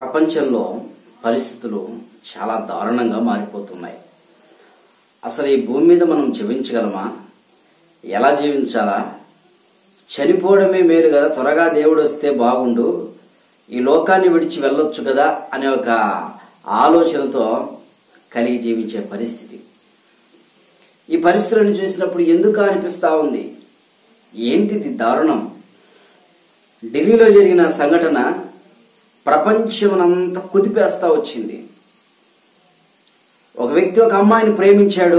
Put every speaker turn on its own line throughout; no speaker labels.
ప్రపంచంలో పరిస్థితులు చాలా దారుణంగా మారిపోతున్నాయి అసలు ఈ భూమి మీద మనం జీవించగలమా ఎలా జీవించాలా చనిపోవడమే మేలు కదా త్వరగా దేవుడు వస్తే బాగుండు ఈ లోకాన్ని విడిచి వెళ్ళొచ్చు కదా అనే ఒక ఆలోచనతో కలిగి జీవించే పరిస్థితి ఈ పరిస్థితులను చూసినప్పుడు ఎందుకు అనిపిస్తా ఉంది ఏంటిది దారుణం ఢిల్లీలో జరిగిన సంఘటన ప్రపంచమనంతా కుదిపేస్తా వచ్చింది ఒక వ్యక్తి ఒక అమ్మాయిని ప్రేమించాడు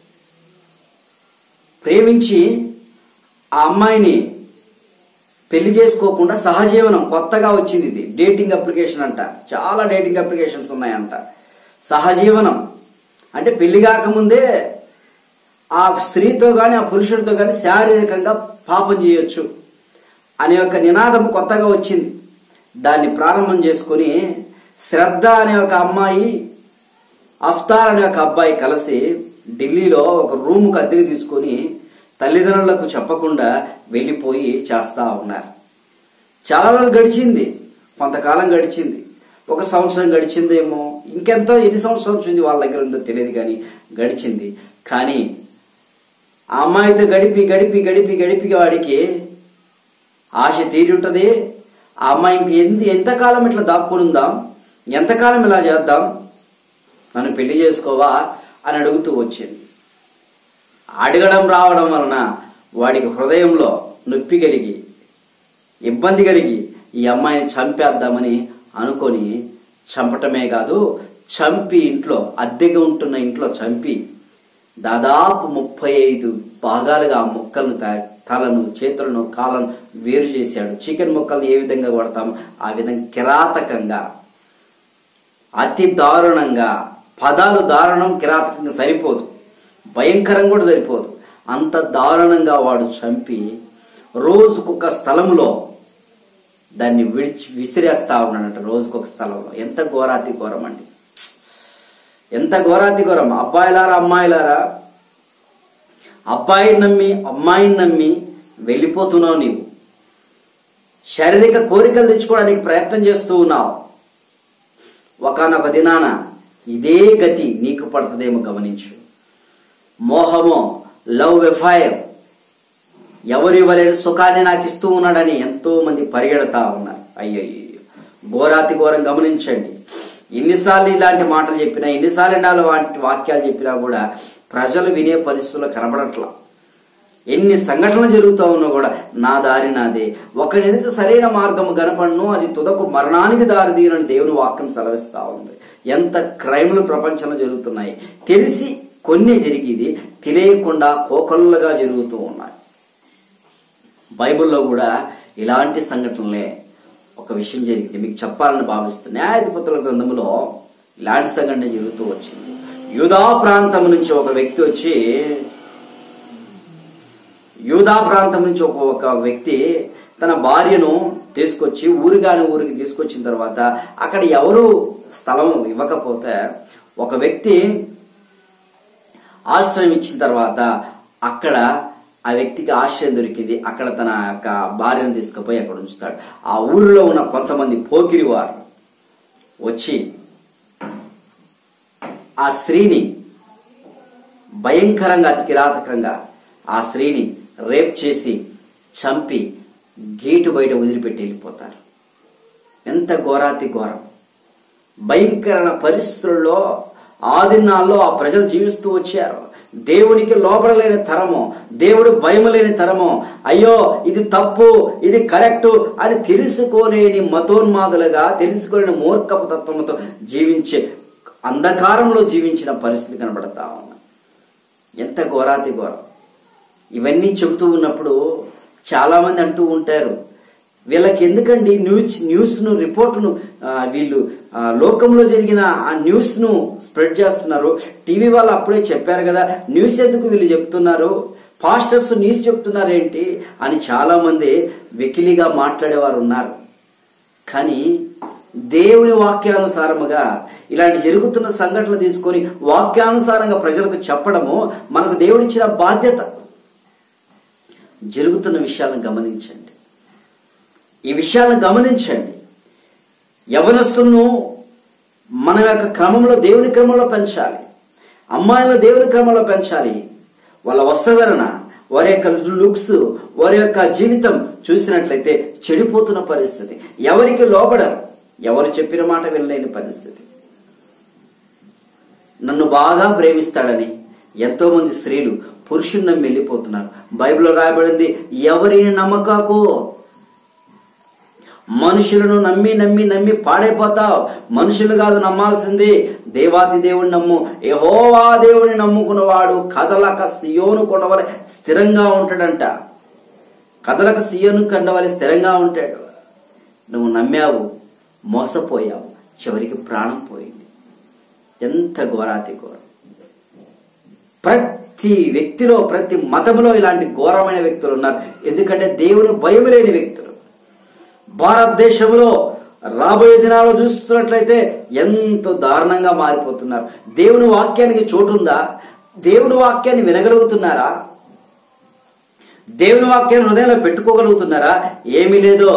ప్రేమించి ఆ అమ్మాయిని పెళ్లి చేసుకోకుండా సహజీవనం కొత్తగా వచ్చింది ఇది డేటింగ్ అప్లికేషన్ అంట చాలా డేటింగ్ అప్లికేషన్స్ ఉన్నాయంట సహజీవనం అంటే పెళ్లి కాకముందే ఆ స్త్రీతో కానీ ఆ పురుషుడితో కానీ శారీరకంగా పాపం చేయొచ్చు అనే ఒక నినాదం కొత్తగా వచ్చింది దాన్ని ప్రారంభం చేసుకుని శ్రద్ధ అనే ఒక అమ్మాయి అఫ్తార్ అనే ఒక అబ్బాయి కలిసి ఢిల్లీలో ఒక రూముకు అద్దెకు తీసుకొని తల్లిదండ్రులకు చెప్పకుండా వెళ్ళిపోయి చేస్తా ఉన్నారు చాలా రోజులు గడిచింది కొంతకాలం గడిచింది ఒక సంవత్సరం గడిచిందేమో ఇంకెంతో ఎన్ని సంవత్సరం వచ్చింది వాళ్ళ దగ్గర ఉందో తెలియదు కానీ గడిచింది కానీ ఆ అమ్మాయితో గడిపి గడిపి గడిపి గడిపి వాడికి ఆశ తీరి ఉంటుంది ఆ అమ్మాయి ఇంక ఎంత ఎంతకాలం ఇట్లా దాక్కుని ఉందాం ఎంతకాలం ఇలా చేద్దాం నన్ను పెళ్లి చేసుకోవా అని అడుగుతూ వచ్చింది అడగడం రావడం వలన వాడికి హృదయంలో నొప్పి కలిగి ఇబ్బంది కలిగి ఈ అమ్మాయిని చంపేద్దామని అనుకొని చంపటమే కాదు చంపి ఇంట్లో అద్దెగా ఉంటున్న ఇంట్లో చంపి దాదాపు ముప్పై ఐదు భాగాలుగా ఆ ముక్కలను తా- తలను చేతులను కాళ్ళను వేరు చేశాడు చికెన్ ముక్కలను ఏ విధంగా కొడతాం ఆ విధంగా కిరాతకంగా అతి దారుణంగా పదాలు దారుణం కిరాతకంగా సరిపోదు భయంకరం కూడా సరిపోదు అంత దారుణంగా వాడు చంపి రోజుకొక స్థలములో దాన్ని విడిచి విసిరేస్తా ఉన్నాడంట రోజుకొక స్థలంలో ఎంత ఘోరాతి ఘోరం అండి ఎంత ఘోరాతి ఘోరం అబ్బాయిలారా అమ్మాయిలారా అబ్బాయిని నమ్మి అమ్మాయిని నమ్మి వెళ్ళిపోతున్నావు నీవు శారీరక కోరికలు తెచ్చుకోవడానికి ప్రయత్నం చేస్తూ ఉన్నావు ఒకనొక దినాన ఇదే గతి నీకు పడుతుందేమో గమనించు మోహమో లవ్ ఎఫైర్ ఎవరు ఇవ్వలేని సుఖాన్ని నాకు ఇస్తూ ఉన్నాడని ఎంతో మంది పరిగెడతా ఉన్నారు అయ్యయ్యో ఘోరాతి ఘోరం గమనించండి ఎన్నిసార్లు ఇలాంటి మాటలు చెప్పినా ఎన్నిసార్లు ఇలాంటి వాటి వాక్యాలు చెప్పినా కూడా ప్రజలు వినే పరిస్థితుల్లో కనబడట్లా ఎన్ని సంఘటనలు జరుగుతూ ఉన్నా కూడా నా దారి నాదే ఒకరి ఎదుట సరైన మార్గము కనపడను అది తుదకు మరణానికి దారి తీయనని దేవుని వాక్యం సెలవిస్తా ఉంది ఎంత క్రైమ్లు ప్రపంచంలో జరుగుతున్నాయి తెలిసి కొన్ని జరిగేది తెలియకుండా కోకొల్లగా జరుగుతూ ఉన్నాయి బైబిల్లో కూడా ఇలాంటి సంఘటనలే ఒక విషయం జరిగింది మీకు చెప్పాలని భావిస్తుంది న్యాయాధిపతుల గ్రంథంలో ఇలాంటి సంఘటన జరుగుతూ వచ్చింది యూదా ప్రాంతం నుంచి ఒక వ్యక్తి వచ్చి యూదా ప్రాంతం నుంచి ఒక ఒక వ్యక్తి తన భార్యను తీసుకొచ్చి ఊరిగాని ఊరికి తీసుకొచ్చిన తర్వాత అక్కడ ఎవరు స్థలం ఇవ్వకపోతే ఒక వ్యక్తి ఆశ్రయం ఇచ్చిన తర్వాత అక్కడ ఆ వ్యక్తికి ఆశ్రయం దొరికింది అక్కడ తన యొక్క భార్యను తీసుకుపోయి అక్కడ ఉంచుతాడు ఆ ఊరిలో ఉన్న కొంతమంది పోకిరి వారు వచ్చి ఆ స్త్రీని భయంకరంగా అతి కిరాతకంగా ఆ స్త్రీని రేప్ చేసి చంపి గేటు బయట వదిలిపెట్టి వెళ్ళిపోతారు ఎంత ఘోరాతి ఘోరం భయంకరమైన పరిస్థితుల్లో ఆ దినాల్లో ఆ ప్రజలు జీవిస్తూ వచ్చారు దేవునికి లోపడలేని తరము దేవుడు భయం లేని తరము అయ్యో ఇది తప్పు ఇది కరెక్టు అని తెలుసుకోలేని మతోన్మాదులుగా తెలుసుకోలేని మూర్ఖపు తత్వముతో జీవించే అంధకారంలో జీవించిన పరిస్థితి కనబడతా ఉంది ఎంత ఘోరాతి ఘోరం ఇవన్నీ చెబుతూ ఉన్నప్పుడు చాలా మంది అంటూ ఉంటారు వీళ్ళకి ఎందుకండి న్యూస్ న్యూస్ను రిపోర్టును ఆ, వీళ్ళు ఆ, లోకంలో జరిగిన ఆ న్యూస్ను స్ప్రెడ్ చేస్తున్నారు టీవీ వాళ్ళు అప్పుడే చెప్పారు కదా న్యూస్ ఎందుకు వీళ్ళు చెప్తున్నారు పాస్టర్స్ న్యూస్ చెప్తున్నారు ఏంటి అని చాలా మంది వెకిలిగా మాట్లాడేవారు ఉన్నారు కానీ దేవుని వాక్యానుసారముగా ఇలాంటి జరుగుతున్న సంఘటనలు తీసుకొని వాక్యానుసారంగా ప్రజలకు చెప్పడము మనకు దేవుడిచ్చిన బాధ్యత జరుగుతున్న విషయాలను గమనించండి ఈ విషయాలను గమనించండి యవనస్తులను మన యొక్క క్రమంలో దేవుని క్రమంలో పెంచాలి అమ్మాయిలను దేవుని క్రమంలో పెంచాలి వాళ్ళ వస్త్రధరణ వారి యొక్క లుక్స్ వారి యొక్క జీవితం చూసినట్లయితే చెడిపోతున్న పరిస్థితి ఎవరికి లోబడరు ఎవరు చెప్పిన మాట వినలేని పరిస్థితి నన్ను బాగా ప్రేమిస్తాడని ఎంతో మంది స్త్రీలు పురుషుని నమ్మి వెళ్ళిపోతున్నారు బైబిల్లో రాయబడింది ఎవరిని నమ్మకాకు మనుషులను నమ్మి నమ్మి నమ్మి పాడైపోతావు మనుషులు కాదు నమ్మాల్సింది దేవాతి దేవుని నమ్ము యెహోవా దేవుని నమ్ముకున్నవాడు కదలక సియోను కొండవలె స్థిరంగా ఉంటాడంట కదలక సియోను కొండవలె స్థిరంగా ఉంటాడు నువ్వు నమ్మావు మోసపోయావు చివరికి ప్రాణం పోయింది ఎంత ఘోరాతి ఘోరం ప్రతి వ్యక్తిలో ప్రతి మతంలో ఇలాంటి ఘోరమైన వ్యక్తులు ఉన్నారు ఎందుకంటే దేవుని భయం లేని వ్యక్తులు భారతదేశంలో రాబోయే దినాల్లో చూస్తున్నట్లయితే ఎంతో దారుణంగా మారిపోతున్నారు దేవుని వాక్యానికి చోటుందా దేవుని వాక్యాన్ని వినగలుగుతున్నారా దేవుని వాక్యాన్ని హృదయంలో పెట్టుకోగలుగుతున్నారా ఏమీ లేదో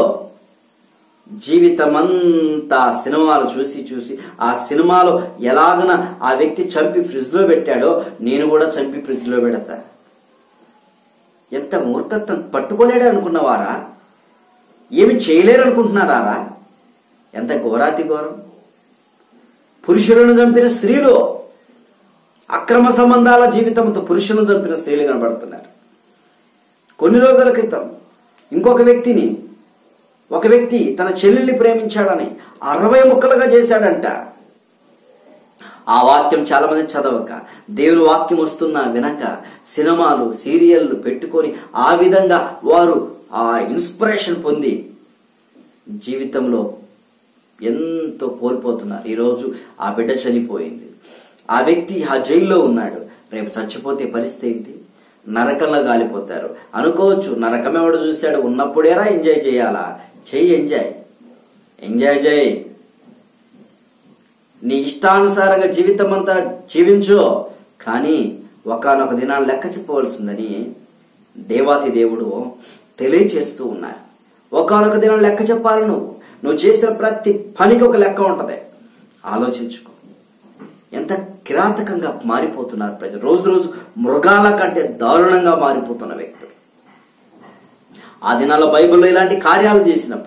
జీవితమంతా సినిమాలు చూసి చూసి ఆ సినిమాలో ఎలాగన ఆ వ్యక్తి చంపి ఫ్రిడ్జ్ లో పెట్టాడో నేను కూడా చంపి ఫ్రిడ్జ్ లో పెడతా ఎంత మూర్ఖత్వం పట్టుకోలేడు అనుకున్నవారా ఏమి చేయలేరు అనుకుంటున్నారా ఎంత ఘోరాతి ఘోరం పురుషులను చంపిన స్త్రీలు అక్రమ సంబంధాల జీవితంతో పురుషులను చంపిన స్త్రీలు కనబడుతున్నారు కొన్ని రోజుల క్రితం ఇంకొక వ్యక్తిని ఒక వ్యక్తి తన చెల్లెల్ని ప్రేమించాడని అరవై ముక్కలుగా చేశాడంట ఆ వాక్యం చాలా మంది చదవక దేవుని వాక్యం వస్తున్నా వినక సినిమాలు సీరియళ్ళు పెట్టుకొని ఆ విధంగా వారు ఆ ఇన్స్పిరేషన్ పొంది జీవితంలో ఎంతో కోల్పోతున్నారు ఈరోజు ఆ బిడ్డ చనిపోయింది ఆ వ్యక్తి ఆ జైల్లో ఉన్నాడు రేపు చచ్చిపోతే పరిస్థితి ఏంటి నరకంలో గాలిపోతారు అనుకోవచ్చు నరకం ఎవడు చూశాడు ఉన్నప్పుడేరా ఎంజాయ్ చేయాలా చెయ్యి ఎంజాయ్ ఎంజాయ్ చేయి నీ ఇష్టానుసారంగా జీవితం అంతా జీవించు కానీ ఒకనొక దినాలు లెక్క చెప్పవలసిందని దేవాతి దేవుడు తెలియచేస్తూ ఉన్నారు ఒకనొక దినం లెక్క చెప్పాలి నువ్వు నువ్వు చేసిన ప్రతి పనికి ఒక లెక్క ఉంటది ఆలోచించుకో ఎంత కిరాతకంగా మారిపోతున్నారు ప్రజలు రోజు రోజు మృగాల కంటే దారుణంగా మారిపోతున్న వ్యక్తులు ఆ దినాల్లో బైబిల్లో ఇలాంటి కార్యాలు చేసినప్పుడు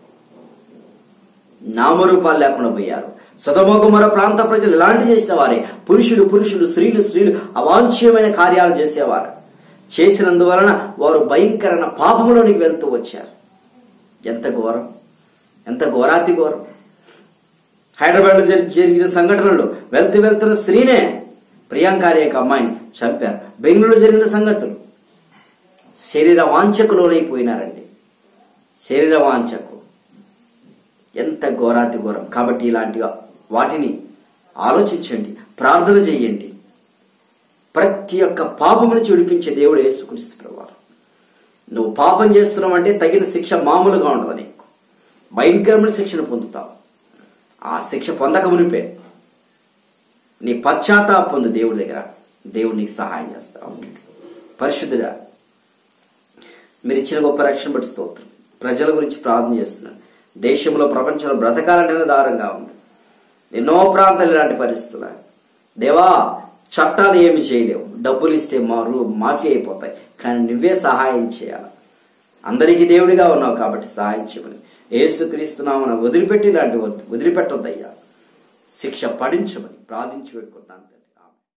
నామరూపాలు లేకుండా పోయారు సుతమోగుమర ప్రాంత ప్రజలు ఇలాంటి చేసిన వారే పురుషులు పురుషులు స్త్రీలు స్త్రీలు అవాంఛనీయమైన కార్యాలు చేసేవారు చేసినందువలన వారు భయంకరమైన పాపంలోనికి వెళ్తూ వచ్చారు ఎంత ఘోరం ఎంత ఘోరాతి ఘోరం హైదరాబాద్లో జరి- జరిగిన సంఘటనలు వెళ్తూ వెళ్తున్న స్త్రీనే ప్రియాంక అనే ఒక అమ్మాయిని చంపారు బెంగళూరులో జరిగిన సంఘటనలు శరీర వాంఛకు లోనైపోయినారండి శరీర వాంఛకు ఎంత ఘోరాతి ఘోరం కాబట్టి ఇలాంటి వాటిని ఆలోచించండి ప్రార్థన చేయండి ప్రతి ఒక్క పాపమును విడిపించే దేవుడు యేసుక్రీస్తు ప్రభువారు నువ్వు పాపం చేస్తున్నావంటే తగిన శిక్ష మామూలుగా ఉండదు నీకు భయంకరమైన శిక్షను పొందుతావు ఆ శిక్ష పొందక మునిపే నీ పశ్చాత్తాప పొందు దేవుడి దగ్గర దేవుడు నీకు సహాయం చేస్తావు పరిశుద్ధుడా మీరు ఇచ్చిన గొప్ప రక్షణ బట్టి స్తోత్రం ప్రజల గురించి ప్రార్థన చేస్తున్నాను దేశంలో ప్రపంచంలో బ్రతకాలంటేనే దారంగా ఉంది ఎన్నో ప్రాంతాలు ఇలాంటి పరిస్థితులు దేవా చట్టాలు ఏమి చేయలేవు డబ్బులు ఇస్తే మారు మాఫీ అయిపోతాయి కానీ నువ్వే సహాయం చేయాలి అందరికీ దేవుడిగా ఉన్నావు కాబట్టి సహాయం చేయమని ఏసుక్రీస్తున్నామని వదిలిపెట్టి ఇలాంటి వదిలిపెట్టొద్దయ్యా శిక్ష పడించమని ప్రార్థించి పెట్టుకుంటాను